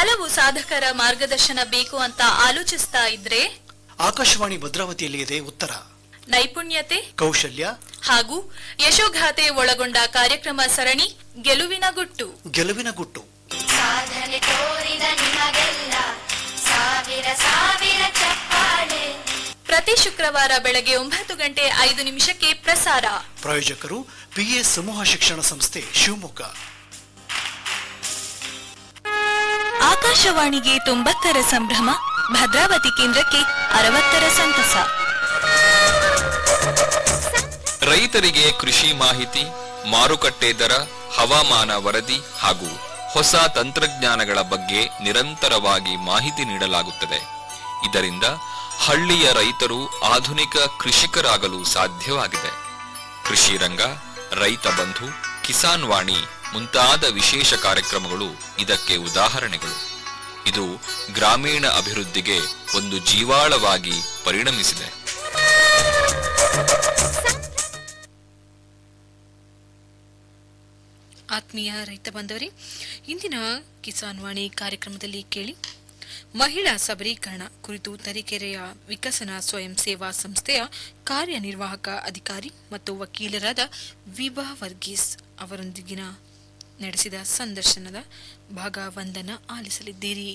ಹಲವು ಸಾಧಕರ ಮಾರ್ಗದರ್ಶನ ಬೇಕು ಅಂತ ಆಲೋಚಿಸ್ತಾ ಇದ್ರೆ ಆಕಾಶವಾಣಿ ಭದ್ರಾವತಿಯಲ್ಲಿ ಇದೆ ಉತ್ತರ ನೈಪುಣ್ಯತೆ ಕೌಶಲ್ಯ ಹಾಗೂ ಯಶೋಗಾಥೆ ಒಳಗೊಂಡ ಕಾರ್ಯಕ್ರಮ ಸರಣಿ ಗೆಲುವಿನ ಗುಟ್ಟು ಗೆಲುವಿನ ಗುಟ್ಟು ಸಾಧನೆ ತೋರಿದ ನಿಮಗೆಲ್ಲ ಸಾವಿರ ಸಾವಿರ ಚಪ್ಪಾಳೆ ಪ್ರತಿ ಶುಕ್ರವಾರ ಬೆಳಗ್ಗೆ ಒಂಬತ್ತು ಗಂಟೆ ಐದು ನಿಮಿಷಕ್ಕೆ ಪ್ರಸಾರ ಪ್ರಾಯೋಜಕರು ಪಿಎ ಸಮೂಹ ಶಿಕ್ಷಣ ಸಂಸ್ಥೆ ಶಿವಮೊಗ್ಗ ಆಕಾಶವಾಣಿಗೆ ತೊಂಬತ್ತರ ಸಂಭ್ರಮ ಭದ್ರಾವತಿ ಕೇಂದ್ರಕ್ಕೆ ಅರವತ್ತರ ಸಂತಸ ರೈತರಿಗೆ ಕೃಷಿ ಮಾಹಿತಿ ಮಾರುಕಟ್ಟೆ ದರ ಹವಾಮಾನ ವರದಿ ಹಾಗೂ ಹೊಸ ತಂತ್ರಜ್ಞಾನಗಳ ಬಗ್ಗೆ ನಿರಂತರವಾಗಿ ಮಾಹಿತಿ ನೀಡಲಾಗುತ್ತದೆ ಇದರಿಂದ ಹಳ್ಳಿಯ ರೈತರು ಆಧುನಿಕ ಕೃಷಿಕರಾಗಲು ಸಾಧ್ಯವಾಗಿದೆ ಕೃಷಿ ರಂಗ ರೈತ ಬಂಧು ಕಿಸಾನ್ ವಾಣಿ ಮುಂತಾದ ವಿಶೇಷ ಕಾರ್ಯಕ್ರಮಗಳು ಇದಕ್ಕೆ ಉದಾಹರಣೆಗಳು ಇದು ಗ್ರಾಮೀಣ ಅಭಿವೃದ್ಧಿಗೆ ಒಂದು ಜೀವಾಳವಾಗಿ ಪರಿಣಮಿಸಿದೆ ಆತ್ಮೀಯ ರೈತ ಬಾಂಧವರೇ ಇಂದಿನ ಕಿಸಾನ್ ವಾಣಿ ಕಾರ್ಯಕ್ರಮದಲ್ಲಿ ಕೇಳಿ ಮಹಿಳಾ ಸಬಲೀಕರಣ ಕುರಿತು ತರೀಕೆರೆಯ ವಿಕಸನ ಸ್ವಯಂ ಸೇವಾ ಸಂಸ್ಥೆಯ ಕಾರ್ಯನಿರ್ವಾಹಕ ಅಧಿಕಾರಿ ಮತ್ತು ವಕೀಲರಾದ ವಿಭಾ ವರ್ಗೀಸ್ ಅವರೊಂದಿಗಿನ ನಡೆಸಿದ ಸಂದರ್ಶನದ ಭಾಗ ಒಂದನ್ನ ಆಲಿಸಲಿದ್ದೀರಿ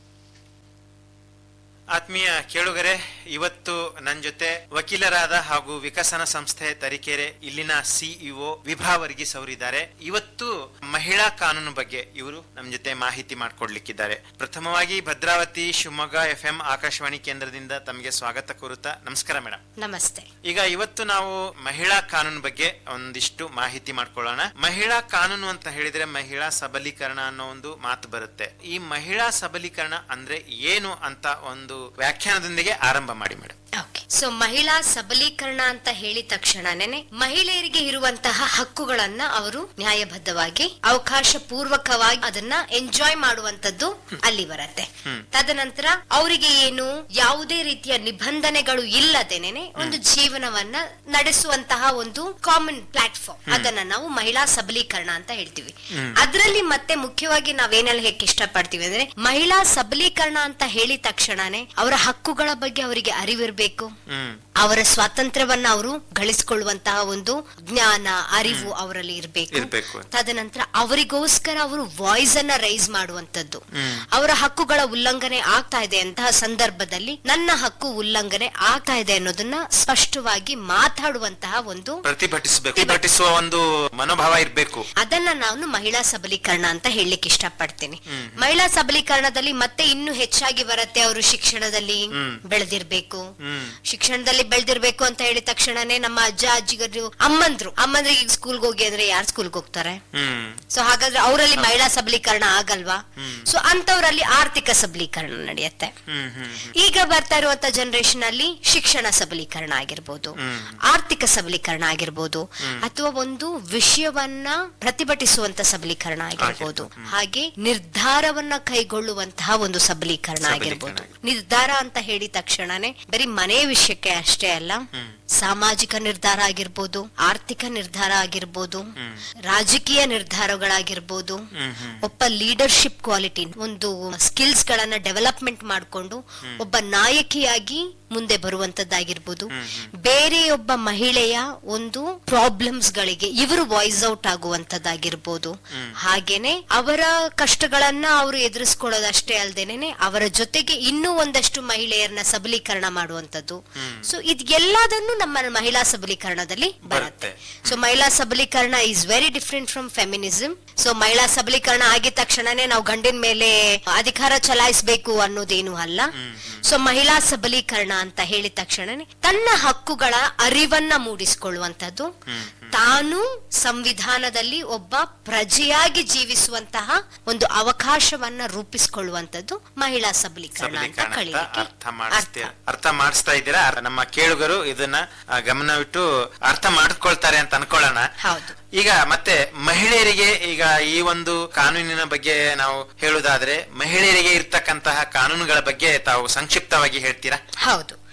ಆತ್ಮೀಯ ಕೇಳುಗರೆ ಇವತ್ತು ನನ್ನ ಜೊತೆ ವಕೀಲರಾದ ಹಾಗೂ ವಿಕಸನ ಸಂಸ್ಥೆ ತರೀಕೆರೆ ಇಲ್ಲಿನ ಸಿಇಒ ವಿಭಾ ವರ್ಗೀಸ್ ಅವರಿದ್ದಾರೆ ಇವತ್ತು ಮಹಿಳಾ ಕಾನೂನು ಬಗ್ಗೆ ಇವರು ನಮ್ಮ ಜೊತೆ ಮಾಹಿತಿ ಮಾಡಿಕೊಡ್ಲಿಕ್ಕಿದ್ದಾರೆ ಪ್ರಥಮವಾಗಿ ಭದ್ರಾವತಿ ಶಿವಮೊಗ್ಗ ಎಫ್ ಎಂ ಆಕಾಶವಾಣಿ ಕೇಂದ್ರದಿಂದ ತಮಗೆ ಸ್ವಾಗತ ಕೋರುತ್ತಾ ನಮಸ್ಕಾರ ಮೇಡಮ್ ನಮಸ್ತೆ ಈಗ ಇವತ್ತು ನಾವು ಮಹಿಳಾ ಕಾನೂನು ಬಗ್ಗೆ ಒಂದಿಷ್ಟು ಮಾಹಿತಿ ಮಾಡ್ಕೊಳ್ಳೋಣ ಮಹಿಳಾ ಕಾನೂನು ಅಂತ ಹೇಳಿದ್ರೆ ಮಹಿಳಾ ಸಬಲೀಕರಣ ಅನ್ನೋ ಒಂದು ಮಾತು ಬರುತ್ತೆ ಈ ಮಹಿಳಾ ಸಬಲೀಕರಣ ಅಂದ್ರೆ ಏನು ಅಂತ ಒಂದು ವ್ಯಾಖ್ಯಾನದೊಂದಿಗೆ ಆರಂಭ ಮಾಡಿ ಮೇಡಮ್ ಓಕೆ ಸೊ ಮಹಿಳಾ ಸಬಲೀಕರಣ ಅಂತ ಹೇಳಿದ ತಕ್ಷಣನೇ ಮಹಿಳೆಯರಿಗೆ ಇರುವಂತಹ ಹಕ್ಕುಗಳನ್ನ ಅವರು ನ್ಯಾಯಬದ್ಧವಾಗಿ ಅವಕಾಶ ಪೂರ್ವಕವಾಗಿ ಅದನ್ನ ಎಂಜಾಯ್ ಮಾಡುವಂತದ್ದು ಅಲ್ಲಿ ಬರತ್ತೆ ತದನಂತರ ಅವರಿಗೆ ಏನು ಯಾವುದೇ ರೀತಿಯ ನಿಬಂಧನೆಗಳು ಇಲ್ಲದೇನೆ ಒಂದು ಜೀವನವನ್ನ ನಡೆಸುವಂತಹ ಒಂದು ಕಾಮನ್ ಪ್ಲಾಟ್ಫಾರ್ಮ್ ಅದನ್ನ ನಾವು ಮಹಿಳಾ ಸಬಲೀಕರಣ ಅಂತ ಹೇಳ್ತೀವಿ ಅದರಲ್ಲಿ ಮತ್ತೆ ಮುಖ್ಯವಾಗಿ ನಾವೇನ್ ಹೇಳಕ್ಕೆ ಇಷ್ಟಪಡ್ತೀವಿ ಅಂದ್ರೆ ಮಹಿಳಾ ಸಬಲೀಕರಣ ಅಂತ ಹೇಳಿದ ತಕ್ಷಣನೇ ಅವರ ಹಕ್ಕುಗಳ ಬಗ್ಗೆ ಅವರಿಗೆ ಅರಿವಿರ್ಬೇಕು ಹ್ಮ್ ಅವರ ಸ್ವಾತಂತ್ರ್ಯವನ್ನ ಅವರು ಗಳಿಸಿಕೊಳ್ಳುವಂತಹ ಒಂದು ಜ್ಞಾನ ಅರಿವು ಅವರಲ್ಲಿ ಇರಬೇಕು ಇರ್ಬೇಕು. ತದನಂತರ ಅವರಿಗೋಸ್ಕರ ಅವರು ವಾಯ್ಸ್ ಅನ್ನ ರೈಸ್ ಮಾಡುವಂತದ್ದು ಅವರ ಹಕ್ಕುಗಳ ಉಲ್ಲಂಘನೆ ಆಗ್ತಾ ಇದೆ ಅಂತಹ ಸಂದರ್ಭದಲ್ಲಿ ನನ್ನ ಹಕ್ಕು ಉಲ್ಲಂಘನೆ ಆಗ್ತಾ ಇದೆ ಅನ್ನೋದನ್ನ ಸ್ಪಷ್ಟವಾಗಿ ಮಾತಾಡುವಂತಹ ಒಂದು ಪ್ರತಿಭಟಿಸಬೇಕು ಪ್ರತಿಭಟಿಸುವ ಒಂದು ಮನೋಭಾವ ಇರ್ಬೇಕು ಅದನ್ನ ನಾನು ಮಹಿಳಾ ಸಬಲೀಕರಣ ಅಂತ ಹೇಳಲಿಕ್ಕೆ ಇಷ್ಟಪಡ್ತೀನಿ ಮಹಿಳಾ ಸಬಲೀಕರಣದಲ್ಲಿ ಮತ್ತೆ ಇನ್ನು ಹೆಚ್ಚಾಗಿ ಬರುತ್ತೆ ಅವರು ಶಿಕ್ಷಣದಲ್ಲಿ ಬೆಳೆದಿರ್ಬೇಕು ಶಿಕ್ಷಣದಲ್ಲಿ ಬೆಳೆದಿರ್ಬೇಕು ಅಂತ ಹೇಳಿದ ತಕ್ಷಣನೇ ನಮ್ಮ ಅಜ್ಜ ಅಜ್ಜಿಗರು ಅಮ್ಮಂದ್ರು ಅಮ್ಮಂದ್ರಿಗೆ ಈಗ ಸ್ಕೂಲ್ಗೆ ಹೋಗಿ ಅಂದ್ರೆ ಯಾರು ಸ್ಕೂಲ್ಗೆ ಹೋಗ್ತಾರೆ ಹ್ಮ್ ಸೊ ಹಾಗಾದ್ರೆ ಅವರಲ್ಲಿ ಮಹಿಳಾ ಸಬಲೀಕರಣ ಆಗಲ್ವಾ ಸೊ ಅಂತವರಲ್ಲಿ ಆರ್ಥಿಕ ಸಬಲೀಕರಣ ನಡೆಯುತ್ತೆ ಹ್ಮ್ ಹ್ಮ್ ಈಗ ಬರ್ತಾ ಇರುವಂತ ಜನರೇಷನ್ ಅಲ್ಲಿ ಶಿಕ್ಷಣ ಸಬಲೀಕರಣ ಆಗಿರ್ಬೋದು ಆರ್ಥಿಕ ಸಬಲೀಕರಣ ಆಗಿರ್ಬೋದು ಅಥವಾ ಒಂದು ವಿಷಯವನ್ನ ಪ್ರತಿಭಟಿಸುವಂತ ಸಬಲೀಕರಣ ಆಗಿರ್ಬೋದು ಹಾಗೆ ನಿರ್ಧಾರವನ್ನ ಕೈಗೊಳ್ಳುವಂತಹ ಒಂದು ಸಬಲೀಕರಣ ಆಗಿರ್ಬೋದು ನಿರ್ಧಾರ ಅಂತ ಹೇಳಿದ ತಕ್ಷಣನೇ ಬರೀ ಮನೆ ವಿಷಯಕ್ಕೆ ಅಷ್ಟೇ ಅಲ್ಲ ಸಾಮಾಜಿಕ ನಿರ್ಧಾರ ಆಗಿರ್ಬೋದು ಆರ್ಥಿಕ ನಿರ್ಧಾರ ಆಗಿರ್ಬೋದು ರಾಜಕೀಯ ನಿರ್ಧಾರಗಳಾಗಿರ್ಬೋದು ಒಬ್ಬ ಲೀಡರ್ಶಿಪ್ ಕ್ವಾಲಿಟಿ ಒಂದು ಸ್ಕಿಲ್ಸ್ ಗಳನ್ನ ಡೆವಲಪ್ಮೆಂಟ್ ಮಾಡಿಕೊಂಡು ಒಬ್ಬ ನಾಯಕಿಯಾಗಿ ಮುಂದೆ ಬರುವಂತದ್ದಾಗಿರ್ಬೋದು ಬೇರೆಯೊಬ್ಬ ಮಹಿಳೆಯ ಒಂದು ಪ್ರಾಬ್ಲಮ್ಸ್ ಗಳಿಗೆ ಇವರು ವಾಯ್ಸ್ ಔಟ್ ಆಗುವಂತದ್ದಾಗಿರ್ಬೋದು ಹಾಗೇನೆ ಅವರ ಕಷ್ಟಗಳನ್ನ ಅವರು ಎದುರಿಸ್ಕೊಳ್ಳೋದಷ್ಟೇ ಅಲ್ದೇನೆ ಅವರ ಜೊತೆಗೆ ಇನ್ನೂ ಒಂದಷ್ಟು ಮಹಿಳೆಯರನ್ನ ಸಬಲೀಕರಣ ಮಾಡುವಂತದ್ದು ಸೊ ಇದೆಲ್ಲದನ್ನು ನಮ್ಮ ಮಹಿಳಾ ಸಬಲೀಕರಣದಲ್ಲಿ ಬರುತ್ತೆ ಸೊ ಮಹಿಳಾ ಸಬಲೀಕರಣ is very different from feminism so ಮಹಿಳಾ ಸಬಲೀಕರಣ ಆಗಿದ ತಕ್ಷಣನೇ ನಾವು ಗಂಡಿನ ಮೇಲೆ ಅಧಿಕಾರ ಚಲಾಯಿಸಬೇಕು ಅನ್ನೋದೇನು ಅಲ್ಲ ಸೊ ಮಹಿಳಾ ಸಬಲೀಕರಣ ಅಂತ ಹೇಳಿದ ತಕ್ಷಣನೇ ತನ್ನ ಹಕ್ಕುಗಳ ಅರಿವನ್ನ ಮೂಡಿಸಿಕೊಳ್ಳುವಂತದ್ದು ತಾನು ಸಂವಿಧಾನದಲ್ಲಿ ಒಬ್ಬ ಪ್ರಜೆಯಾಗಿ ಜೀವಿಸುವಂತಹ ಒಂದು ಅವಕಾಶವನ್ನ ರೂಪಿಸಿಕೊಳ್ಳುವಂತದ್ದು ಮಹಿಳಾ ಸಬಲೀಕರಣ ಅಂತ ಸಬಲೀಕರಣ ಅಂತ ಕಳೀಲಿಕ್ಕೆ ಅರ್ಥ ಮಾಡಿಸ್ತೀರಾ ಅರ್ಥ ಮಾಡಿಸ್ತಾ ಇದ್ದೀರಾ ನಮ್ಮ ಕೇಳುಗರು ಇದನ್ನ ಆ, ಗಮನವಿಟ್ಟು ಅರ್ಥ ಮಾಡ್ಕೊಳ್ತಾರೆ ಅಂತ ಅನ್ಕೊಳ್ಳೋಣ ಹೌದು. ಈಗ ಮತ್ತೆ ಮಹಿಳೆಯರಿಗೆ ಈಗ ಈ ಒಂದು ಕಾನೂನಿನ ಬಗ್ಗೆ ನಾವು ಹೇಳುವುದಾದ್ರೆ ಮಹಿಳೆಯರಿಗೆ ಇರ್ತಕ್ಕಂತಹ ಕಾನೂನುಗಳ ಬಗ್ಗೆ ತಾವು ಸಂಕ್ಷಿಪ್ತವಾಗಿ ಹೇಳ್ತೀರಾ ಹೌದು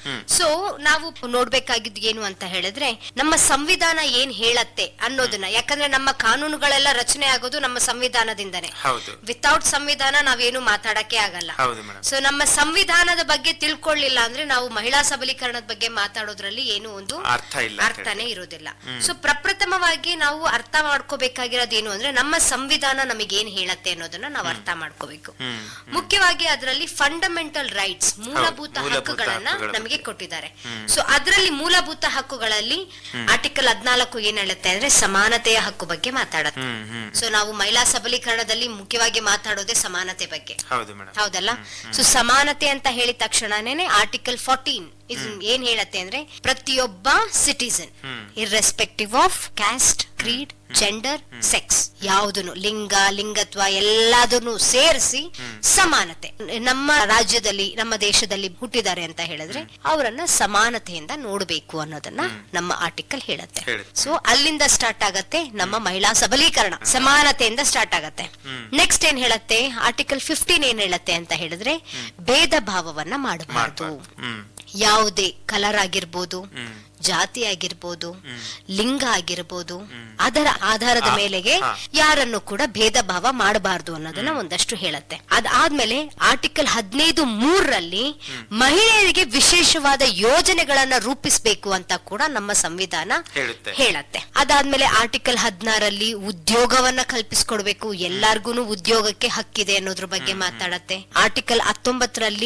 ಸೊ ನಾವು ನೋಡ್ಬೇಕಾಗಿದ್ದು ಏನು ಅಂತ ಹೇಳಿದ್ರೆ ನಮ್ಮ ಸಂವಿಧಾನ ಏನ್ ಹೇಳತ್ತೆ ಅನ್ನೋದನ್ನ ಯಾಕಂದ್ರೆ ನಮ್ಮ ಕಾನೂನುಗಳೆಲ್ಲ ರಚನೆ ಆಗೋದು ನಮ್ಮ ಸಂವಿಧಾನದಿಂದನೇ ಹೌದು ವಿತೌಟ್ ಸಂವಿಧಾನ ನಾವೇನು ಮಾತಾಡಕ್ಕೆ ಆಗಲ್ಲ ಹೌದು ಮೇಡಮ್ ಸೊ ನಮ್ಮ ಸಂವಿಧಾನದ ಬಗ್ಗೆ ತಿಳ್ಕೊಳ್ಳಿಲ್ಲ ಅಂದ್ರೆ ನಾವು ಮಹಿಳಾ ಸಬಲೀಕರಣದ ಬಗ್ಗೆ ಮಾತಾಡೋದ್ರಲ್ಲಿ ಏನು ಒಂದು ಅರ್ಥ ಇಲ್ಲ ಅಂತ ಅರ್ಥನೇ ಇರೋದಿಲ್ಲ ಸೊ ಪ್ರಪ್ರಥಮವಾಗಿ ನಾವು ಅರ್ಥ ಮಾಡ್ಕೋಬೇಕಾಗಿರೋದು ಏನು ಅಂದ್ರೆ ನಮ್ಮ ಸಂವಿಧಾನ ನಮಗೆ ಏನ್ ಹೇಳತ್ತೆ ಅನ್ನೋದನ್ನ ನಾವು ಅರ್ಥ ಮಾಡ್ಕೋಬೇಕು ಮುಖ್ಯವಾಗಿ ಅದರಲ್ಲಿ ಫಂಡಮೆಂಟಲ್ ರೈಟ್ಸ್ ಮೂಲಭೂತ ಮೂಲಭೂತ ಹಕ್ಕುಗಳನ್ನ ಹಕ್ಕುಗಳ ನಮಗೆ ಕೊಟ್ಟಿದ್ದಾರೆ ಸೊ ಅದರಲ್ಲಿ ಮೂಲಭೂತ ಹಕ್ಕುಗಳಲ್ಲಿ ಆರ್ಟಿಕಲ್ ಹದ್ನಾಲ್ಕು ಏನ್ ಹೇಳುತ್ತೆ ಅಂದ್ರೆ ಸಮಾನತೆಯ ಹಕ್ಕು ಬಗ್ಗೆ ಮಾತಾಡತ್ತೆ ಹ್ಮ್ ಹ್ಮ್ ಸೊ ನಾವು ಮಹಿಳಾ ಸಬಲೀಕರಣದಲ್ಲಿ ಮುಖ್ಯವಾಗಿ ಮಾತಾಡೋದೇ ಸಮಾನತೆ ಬಗ್ಗೆ ಹೌದು ಮೇಡಮ್ ಹೌದಲ್ಲ ಸೊ ಸಮಾನತೆ ಅಂತ ಹೇಳಿದ ತಕ್ಷಣನೇ ಆರ್ಟಿಕಲ್ ಫೋರ್ಟೀನ್ ಇದು ಏನ್ ಹೇಳತ್ತೆ ಅಂದ್ರೆ ಪ್ರತಿಯೊಬ್ಬ citizen irrespective of caste creed gender sex ಯಾವುದನ್ನು ಲಿಂಗ ಲಿಂಗತ್ವ ಎಲ್ಲದನ್ನು ಸೇರಿಸಿ ಸಮಾನತೆ ನಮ್ಮ ರಾಜ್ಯದಲ್ಲಿ ನಮ್ಮ ದೇಶದಲ್ಲಿ ಹುಟ್ಟಿದ್ದಾರೆ ಅಂತ ಹೇಳಿದ್ರೆ ಅವರನ್ನ ಸಮಾನತೆಯಿಂದ ನೋಡಬೇಕು ಅನ್ನೋದನ್ನ ನಮ್ಮ ಆರ್ಟಿಕಲ್ ಹೇಳುತ್ತೆ ಹೇಳುತ್ತೆ. ಸೊ ಅಲ್ಲಿಂದ ಸ್ಟಾರ್ಟ್ ಆಗತ್ತೆ ನಮ್ಮ ಮಹಿಳಾ ಸಬಲೀಕರಣ ಸಮಾನತೆಯಿಂದ ಸ್ಟಾರ್ಟ್ ಆಗತ್ತೆ ನೆಕ್ಸ್ಟ್ ಏನ್ ಹೇಳತ್ತೆ ಆರ್ಟಿಕಲ್ ಫಿಫ್ಟೀನ್ ಏನ್ ಹೇಳತ್ತೆ ಅಂತ ಹೇಳಿದ್ರೆ ಭೇದ ಭಾವವನ್ನ ಮಾಡಬಾರದು ಹ್ಮ್ ಯಾವುದೇ ಕಲರ್ ಆಗಿರ್ಬೋದು ಜಾತಿ ಆಗಿರ್ಬೋದು ಲಿಂಗ ಆಗಿರ್ಬೋದು ಅದರ ಆಧಾರದ ಮೇಲೆಗೆ ಹಾ. ಯಾರನ್ನು ಕೂಡ ಭೇದ ಭಾವ ಮಾಡಬಾರದು ಅನ್ನೋದನ್ನ ಒಂದಷ್ಟು ಹೇಳತ್ತೆ ಅದಾದ್ಮೇಲೆ ಆರ್ಟಿಕಲ್ ಹದಿನೈದು ಮೂರರಲ್ಲಿ ಮಹಿಳೆಯರಿಗೆ ವಿಶೇಷವಾದ ಯೋಜನೆಗಳನ್ನ ರೂಪಿಸಬೇಕು ಅಂತ ಕೂಡ ನಮ್ಮ ಸಂವಿಧಾನ ಹೇಳುತ್ತೆ. ಹೇಳತ್ತೆ ಅದಾದ್ಮೇಲೆ ಆರ್ಟಿಕಲ್ ಹದಿನಾರಲ್ಲಿ ಉದ್ಯೋಗವನ್ನ ಕಲ್ಪಿಸ್ಕೊಡ್ಬೇಕು ಎಲ್ಲಾರ್ಗೂನು ಉದ್ಯೋಗಕ್ಕೆ ಹಕ್ಕಿದೆ ಅನ್ನೋದ್ರ ಬಗ್ಗೆ ಮಾತಾಡತ್ತೆ ಆರ್ಟಿಕಲ್ ಹತ್ತೊಂಬತ್ತರಲ್ಲಿ